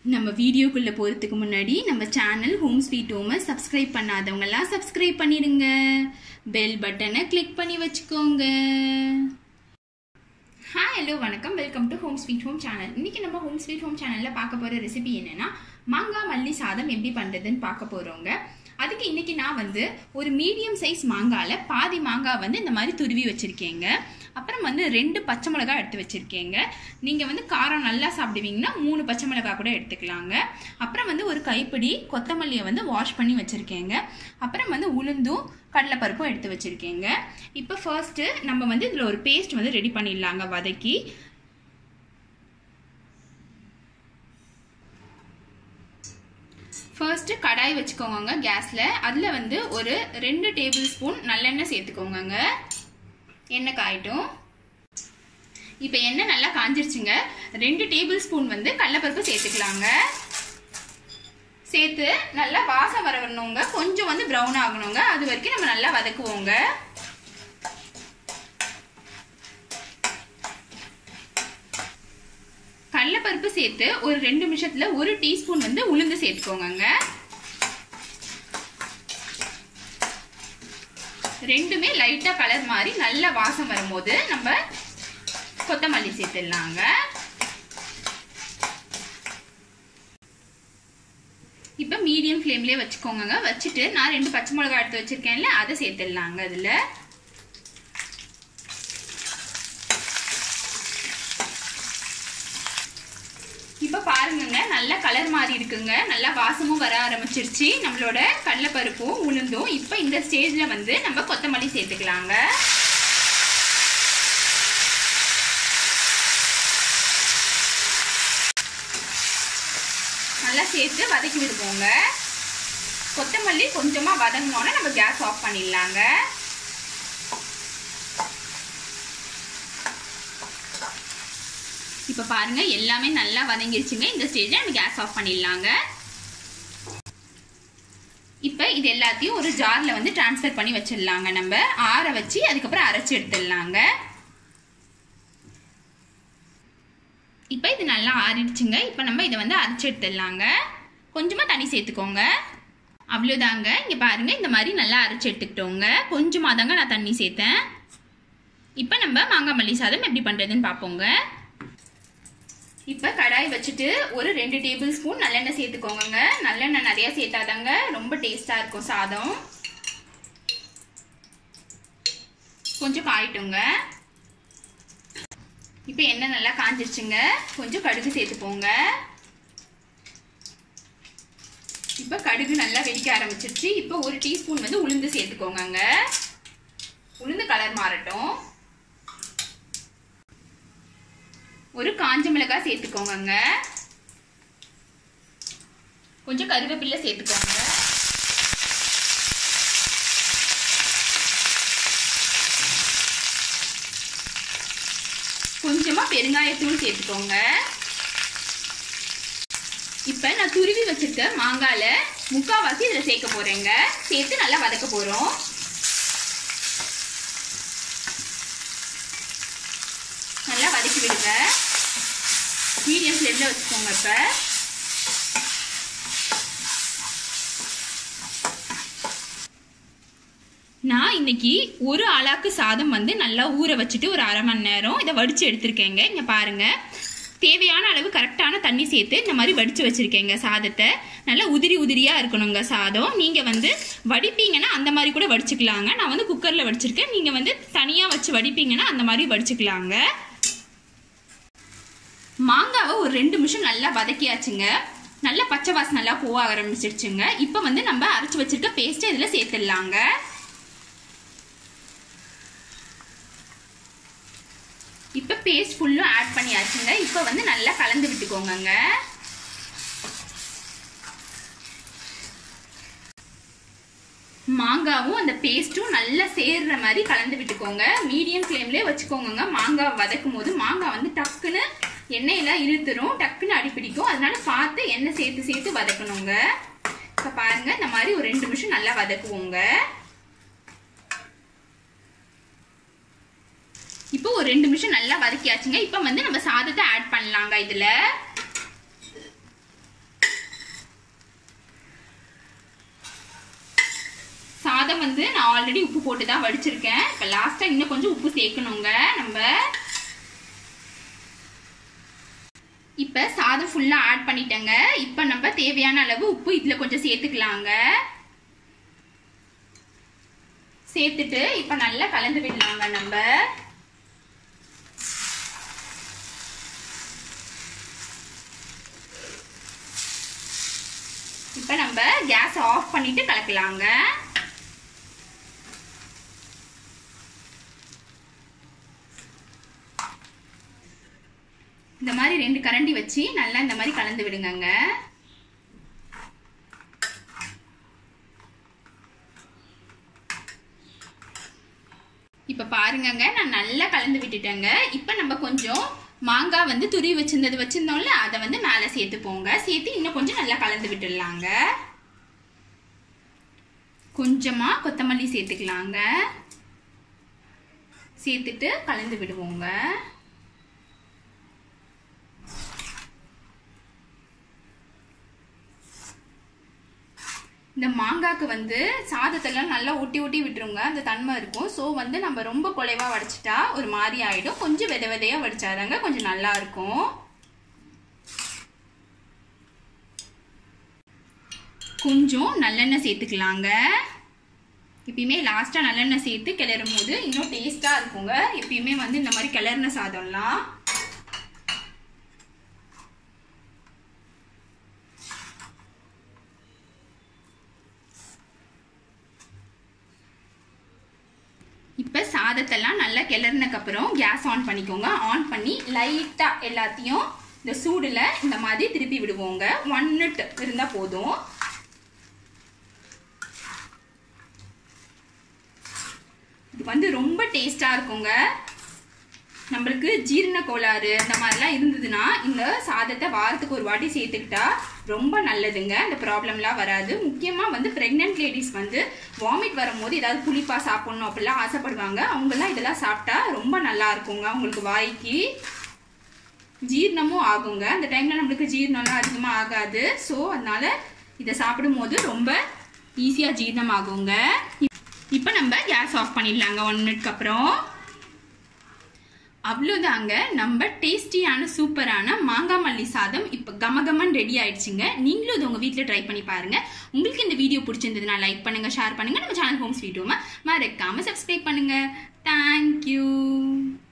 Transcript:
நம்ம வீடியோக்குள்ள போறதுக்கு முன்னாடி நம்ம சேனல் ஹோம் ஸ்வீட் ஹோமை சப்ஸ்கிரைப் பண்ணாதவங்க எல்லாம் சப்ஸ்கிரைப் பண்ணிடுங்க பெல் பட்டனை கிளிக் பண்ணி வச்சுக்கோங்க ஹாய் ஹலோ வணக்கம் welcome to home sweet home channel இன்னைக்கு நம்ம ஹோம் ஸ்வீட் ஹோம் சேனல்ல பார்க்க போற ரெசிபி என்னன்னா மாங்காய் மல்லி சாதம் எப்படி பண்றதுன்னு பார்க்க போறோங்க அதுக்கு இன்னைக்கு நான் வந்து ஒரு மீடியம் சைஸ் மாங்கால பாதி மாங்காய் வந்து இந்த மாதிரி துருவி வச்சிருக்கேங்க அப்புறம் வந்து ரெண்டு பச்சை மிளகாய் எடுத்து வச்சிருக்கேங்க நீங்க வந்து காரம் நல்லா சாப்பிடுவீங்கன்னா மூணு பச்சை மிளகாய் கூட எடுத்துக்கலாங்க அப்புறம் வந்து ஒரு கைப்பிடி கொத்தமல்லியை வந்து வாஷ் பண்ணி வச்சிருக்கேங்க அப்புறம் வந்து உளுந்தும் கடலைப்பருப்பும் எடுத்து வச்சிருக்கேங்க இப்போ ஃபர்ஸ்ட் நம்ம வந்து இதில் ஒரு பேஸ்ட் வந்து ரெடி பண்ணிடலாங்க வதக்கி ஃபர்ஸ்ட் கடாய் வச்சுக்கோங்க கேஸ்ல அதுல வந்து ஒரு ரெண்டு டேபிள் ஸ்பூன் நல்லெண்ணெய் சேர்த்துக்கோங்க எண்ணெய் காயட்டும் இப்போ எண்ணெய் நல்லா காஞ்சிருச்சுங்க ரெண்டு டேபிள் ஸ்பூன் வந்து கடலப்பருப்பு சேர்த்துக்கலாங்க சேர்த்து நல்லா வாசம் வர வரணுங்க கொஞ்சம் வந்து ப்ரௌன் ஆகணுங்க அது வரைக்கும் நம்ம நல்லா வதக்குவோங்க கடலைப்பருப்பு சேர்த்து ஒரு ரெண்டு நிமிஷத்துல ஒரு டீஸ்பூன் வந்து உளுந்து சேர்த்துக்கோங்க ரெண்டுமே லைட்டா கலர் மாதிரி நல்ல வாசம் வரும்போது நம்ம கொத்தமல்லி சேர்த்துடலாங்க இப்ப மீடியம் ஃப்ளேம்லயே வச்சுக்கோங்க வச்சுட்டு நான் ரெண்டு பச்சை மிளகாய் எடுத்து வச்சிருக்கேன்ல அதை சேர்த்துடலாங்க அதுல இப்ப பாருங்கங்க நல்ல கலர் மாறி இருக்குங்க நல்லா வாசமும் வர ஆரம்பிச்சிருச்சு நம்மளோட கடலைப்பருப்பும் உளுந்தும் இப்ப இந்த ஸ்டேஜ்ல வந்து நம்ம கொத்தமல்லி சேர்த்துக்கலாங்க நல்லா சேர்த்து வதக்கி விடுவோங்க கொத்தமல்லி கொஞ்சமா வதங்கினோட நம்ம கேஸ் ஆஃப் பண்ணிடலாங்க இப்போ பாருங்க எல்லாமே நல்லா வதங்கிருச்சுங்க இந்த ஸ்டேஜில் நம்ம கேஸ் ஆஃப் பண்ணிடலாங்க இப்போ இது எல்லாத்தையும் ஒரு ஜாரில் வந்து டிரான்ஸ்ஃபர் பண்ணி வச்சிடலாங்க நம்ம ஆற வச்சு அதுக்கப்புறம் அரைச்சி எடுத்துடலாங்க இப்போ இது நல்லா ஆறிடுச்சுங்க இப்போ நம்ம இதை வந்து அரைச்சி எடுத்துடலாங்க கொஞ்சமாக தண்ணி சேர்த்துக்கோங்க அவ்வளோதாங்க இங்கே பாருங்க இந்த மாதிரி நல்லா அரைச்சி எடுத்துக்கிட்டோங்க கொஞ்சமாக தாங்க நான் தண்ணி சேர்த்தேன் இப்போ நம்ம மாங்காய் மல்லி சாதம் எப்படி பண்ணுறதுன்னு பார்ப்போங்க இப்போ கடாய் வச்சுட்டு ஒரு ரெண்டு டேபிள் ஸ்பூன் நல்லெண்ணெய் சேர்த்துக்கோங்க நல்லெண்ணெய் நிறைய சேர்த்தாதாங்க ரொம்ப டேஸ்டாக இருக்கும் சாதம் கொஞ்சம் காயிட்டுங்க இப்போ எண்ணெய் நல்லா காஞ்சிருச்சுங்க கொஞ்சம் கடுகு சேர்த்துப்போங்க இப்போ கடுகு நல்லா வெடிக்க ஆரம்பிச்சிருச்சு இப்போ ஒரு டீஸ்பூன் வந்து உளுந்து சேர்த்துக்கோங்க உளுந்து கலர் மாறட்டும் ஒரு காஞ்ச மிளகாய் சேர்த்துக்கோங்க கொஞ்சம் கருவேப்பிலை சேர்த்துக்கோங்க கொஞ்சமா பெருங்காயத்தூள் சேர்த்துக்கோங்க இப்ப நான் துருவி வச்சிருக்க மாங்கால முக்காவாசி இதுல சேர்க்க போறேங்க சேர்த்து நல்லா வதக்க போறோம் நல்லா வதக்கி விடுங்க மீடியம் ஃப்ளேமில் வச்சுக்கோங்க இப்போ நான் இன்னைக்கு ஒரு அளாக்கு சாதம் வந்து நல்லா ஊற வச்சுட்டு ஒரு அரை மணி நேரம் இதை வடிச்சு எடுத்திருக்கேங்க இங்கே பாருங்க தேவையான அளவு கரெக்டான தண்ணி சேர்த்து இந்த மாதிரி வடிச்சு வச்சிருக்கேங்க சாதத்தை நல்லா உதிரி உதிரியா இருக்கணுங்க சாதம் நீங்க வந்து வடிப்பீங்கன்னா அந்த மாதிரி கூட வடிச்சுக்கலாங்க நான் வந்து குக்கர்ல வடிச்சிருக்கேன் நீங்க வந்து தனியா வச்சு வடிப்பீங்கன்னா அந்த மாதிரி வடிச்சுக்கலாங்க மாங்காவை ஒரு ரெண்டு நிமிஷம் நல்லா வதக்கியாச்சுங்க நல்லா பச்சை வாசம் நல்லா போக ஆரம்பிச்சிருச்சுங்க இப்போ வந்து நம்ம அரைச்சி வச்சிருக்க பேஸ்ட்டை இதில் சேர்த்துடலாங்க இப்போ பேஸ்ட் ஃபுல்லும் ஆட் பண்ணியாச்சுங்க இப்போ வந்து நல்லா கலந்து விட்டுக்கோங்க மாங்காவும் அந்த பேஸ்ட்டும் நல்லா சேர்ற மாதிரி கலந்து விட்டுக்கோங்க மீடியம் ஃப்ளேம்லேயே வச்சுக்கோங்க மாங்காய் வதக்கும் போது மாங்காய் வந்து டக்குன்னு எண்ணெயெல்லாம் இழுத்துரும் டக்குன்னு அடிப்பிடிக்கும் அதனால பார்த்து எண்ணெய் சேர்த்து சேர்த்து வதக்கணுங்க இப்போ பாருங்க இந்த மாதிரி ஒரு ரெண்டு நிமிஷம் நல்லா வதக்குவோங்க இப்போ ஒரு ரெண்டு நிமிஷம் நல்லா வதக்கியாச்சுங்க இப்போ வந்து நம்ம சாதத்தை ஆட் பண்ணலாங்க இதுல சாதம் வந்து நான் ஆல்ரெடி உப்பு போட்டு தான் வடிச்சிருக்கேன் இப்போ லாஸ்ட்டாக இன்னும் கொஞ்சம் உப்பு சேர்க்கணுங்க நம்ம இப்போ சாதம் ஃபுல்லாக ஆட் பண்ணிட்டேங்க இப்போ நம்ம தேவையான அளவு உப்பு இதில் கொஞ்சம் சேர்த்துக்கலாங்க சேர்த்துட்டு இப்போ நல்லா கலந்து விடலாங்க நம்ம இப்போ நம்ம கேஸ் ஆஃப் பண்ணிட்டு கலக்கலாங்க இந்த மாதிரி ரெண்டு கரண்டி வச்சு நல்லா இந்த மாதிரி கலந்து விடுங்கங்க இப்போ பாருங்கங்க நான் நல்லா கலந்து விட்டுட்டேங்க இப்போ நம்ம கொஞ்சம் மாங்காய் வந்து துருவி வச்சிருந்தது வச்சிருந்தோம்ல அதை வந்து மேலே சேர்த்துப்போங்க சேர்த்து இன்னும் கொஞ்சம் நல்லா கலந்து விட்டுடலாங்க கொஞ்சமாக கொத்தமல்லி சேர்த்துக்கலாங்க சேர்த்துட்டு கலந்து விடுவோங்க இந்த மாங்காய்க்கு வந்து சாதத்தெல்லாம் நல்லா ஒட்டி ஒட்டி விட்டுருங்க அந்த தன்மை இருக்கும் ஸோ வந்து நம்ம ரொம்ப குலைவா வடிச்சிட்டா ஒரு மாதிரி ஆயிடும் கொஞ்சம் வித விதையா வடிச்சாதாங்க கொஞ்சம் நல்லா இருக்கும் கொஞ்சம் நல்லெண்ணெய் சேர்த்துக்கலாங்க எப்பயுமே லாஸ்ட்டாக நல்லெண்ணெய் சேர்த்து கிளறும் போது இன்னும் டேஸ்ட்டாக இருக்குங்க எப்பயுமே வந்து இந்த மாதிரி கிளறின சாதம்லாம் இப்போ சாதத்தெல்லாம் நல்லா கிளறினக்கப்புறம் கேஸ் ஆன் பண்ணிக்கோங்க ஆன் பண்ணி லைட்டாக எல்லாத்தையும் இந்த சூடில் இந்த மாதிரி திருப்பி விடுவோங்க ஒன் மினிட் இருந்தால் போதும் இது வந்து ரொம்ப டேஸ்டாக இருக்குங்க நம்மளுக்கு ஜீரண கோளாறு இந்த மாதிரிலாம் இருந்ததுன்னா இந்த சாதத்தை வாரத்துக்கு ஒரு வாட்டி சேர்த்துக்கிட்டா ரொம்ப நல்லதுங்க இந்த ப்ராப்ளம்லாம் வராது முக்கியமாக வந்து ப்ரெக்னென்ட் லேடிஸ் வந்து வாமிட் வரும்போது ஏதாவது புளிப்பாக சாப்பிட்ணும் அப்படிலாம் ஆசைப்படுவாங்க அவங்கெல்லாம் இதெல்லாம் சாப்பிட்டா ரொம்ப நல்லா இருக்குங்க அவங்களுக்கு வாய்க்கு ஜீரணமும் ஆகுங்க அந்த டைமில் நம்மளுக்கு ஜீரணம்லாம் அதிகமாக ஆகாது ஸோ அதனால இதை சாப்பிடும்போது ரொம்ப ஈஸியாக ஜீரணம் ஆகுங்க இப்போ நம்ம கேஸ் ஆஃப் பண்ணிடலாங்க ஒன் மினிட்க்கு அப்புறம் அவ்வளோதாங்க நம்ம டேஸ்டியான சூப்பரான மாங்காய் மல்லி சாதம் இப்போ கமகமன் ரெடி ஆயிடுச்சுங்க நீங்களும் இது உங்கள் வீட்டில் ட்ரை பண்ணி பாருங்க உங்களுக்கு இந்த வீடியோ பிடிச்சிருந்ததுன்னா லைக் பண்ணுங்க ஷேர் பண்ணுங்க நம்ம சேனல் ஹோம் ஸ்வீட் ஹோமை மறக்காம சப்ஸ்கிரைப் பண்ணுங்க தேங்க்யூ